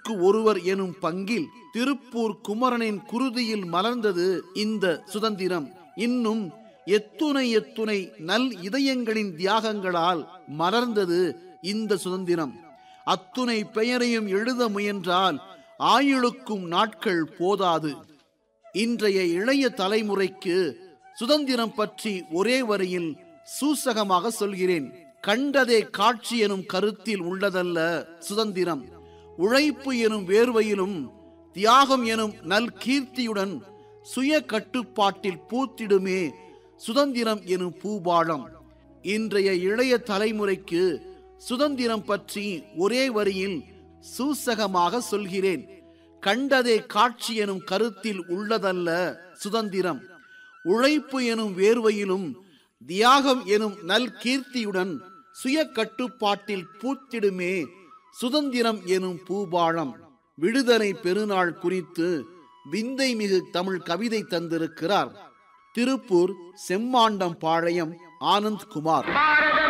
ஆளுக்கு ஒருவர் எனும் பங்கில் திருப்பூர் குமரனின் குருதியில் மலர்ந்தது இந்த சுதந்திரம் இன்னும் எத்துணை எத்துணை நல் இதயங்களின் தியாகங்களால் மலர்ந்தது இந்த சுதந்திரம் அத்துணை பெயரையும் எழுத முயன்றால் ஆயுளுக்கும் நாட்கள் போதாது இன்றைய இளைய தலைமுறைக்கு சுதந்திரம் பற்றி ஒரே வரியில் சூசகமாக சொல்கிறேன் கண்டதே காட்சி எனும் கருத்தில் உள்ளதல்ல சுதந்திரம் உழைப்பு எனும் வேர்வையிலும் தியாகம் எனும் நல் கீர்த்தியுடன் சுய கட்டுப்பாட்டில் பூத்திடுமே சுதந்திரம் எனும் பூபாலம் இன்றைய இளைய தலைமுறைக்கு சுதந்திரம் பற்றி ஒரே வரியில் சூசகமாக சொல்கிறேன் கண்டதே காட்சி எனும் கருத்தில் உள்ளதல்ல சுதந்திரம் உழைப்பு எனும் வேர்வையிலும் தியாகம் எனும் நல் கீர்த்தியுடன் சுய கட்டுப்பாட்டில் பூத்திடுமே சுதந்திரம் எனும் பூபாளம் விடுதலை பெருநாள் குறித்து விந்தை மிகு தமிழ் கவிதை தந்திருக்கிறார் திருப்பூர் செம்மாண்டம் பாளையம் ஆனந்த் குமார் பாரத